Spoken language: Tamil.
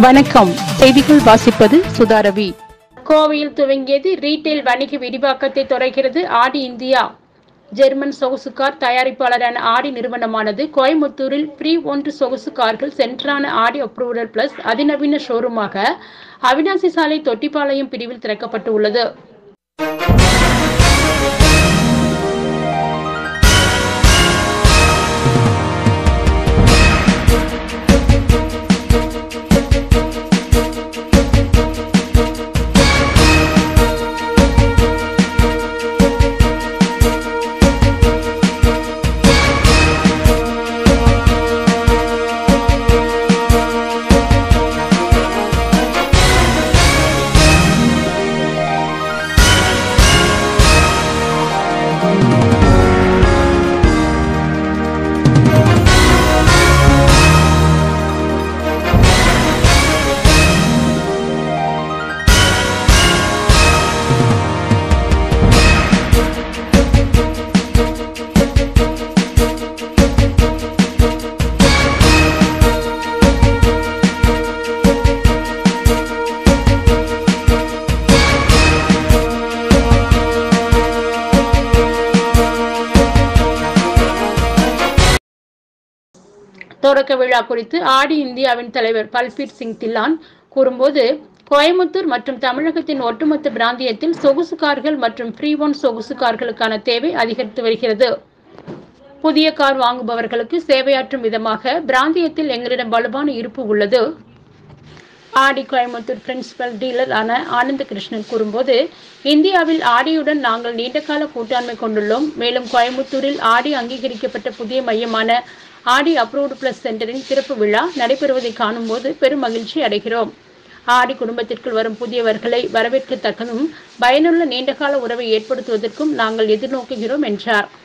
வணக்கம் செய்திகள் வாசிப்பது சுதாரவி கோவையில் துவங்கியது ரீட்டைல் வணிக விரிவாக்கத்தை தொடர்கிறது ஆடி இந்தியா ஜெர்மன் சொகுசு கார் தயாரிப்பாளரான ஆடி நிறுவனமானது கோயம்புத்தூரில் ப்ரீ ஒன்று சொகுசு கார்கள் சென்ட்ரான ஆடி அப்ரூவல் பிளஸ் அதிநவீன ஷோரூமாக அவினாசி சாலை தொட்டிப்பாளையம் பிரிவில் திறக்கப்பட்டு உள்ளது தொடக்க விழா குறித்து ஆடி இந்தியாவின் தலைவர் பல்பீர் சிங் தில்லான் கூறும்போது கோயம்புத்தூர் மற்றும் தமிழகத்தின் ஒட்டுமொத்த பிராந்தியத்தில் சொகுசு கார்கள் மற்றும் ஃப்ரீ ஒன் சொகுசு கார்களுக்கான தேவை அதிகரித்து வருகிறது புதிய கார் வாங்குபவர்களுக்கு சேவையாற்றும் விதமாக பிராந்தியத்தில் எங்களிடம் வலுவான இருப்பு உள்ளது ஆடி கோயம்புத்தூர் பிரின்சிபல் டீலர் ஆன ஆனந்த கிருஷ்ணன் கூறும்போது இந்தியாவில் ஆடியுடன் நாங்கள் நீண்டகால கூட்டாண்மை கொண்டுள்ளோம் மேலும் கோயம்புத்தூரில் ஆடி அங்கீகரிக்கப்பட்ட புதிய மையமான ஆடி அப்ரூவ்டு பிளஸ் சென்டரின் திறப்பு விழா நடைபெறுவதை காணும்போது பெரும் மகிழ்ச்சி அடைகிறோம் ஆடி குடும்பத்திற்குள் வரும் புதியவர்களை வரவேற்கத்தக்கதும் பயனுள்ள நீண்டகால உறவை ஏற்படுத்துவதற்கும் நாங்கள் எதிர்நோக்குகிறோம் என்றார்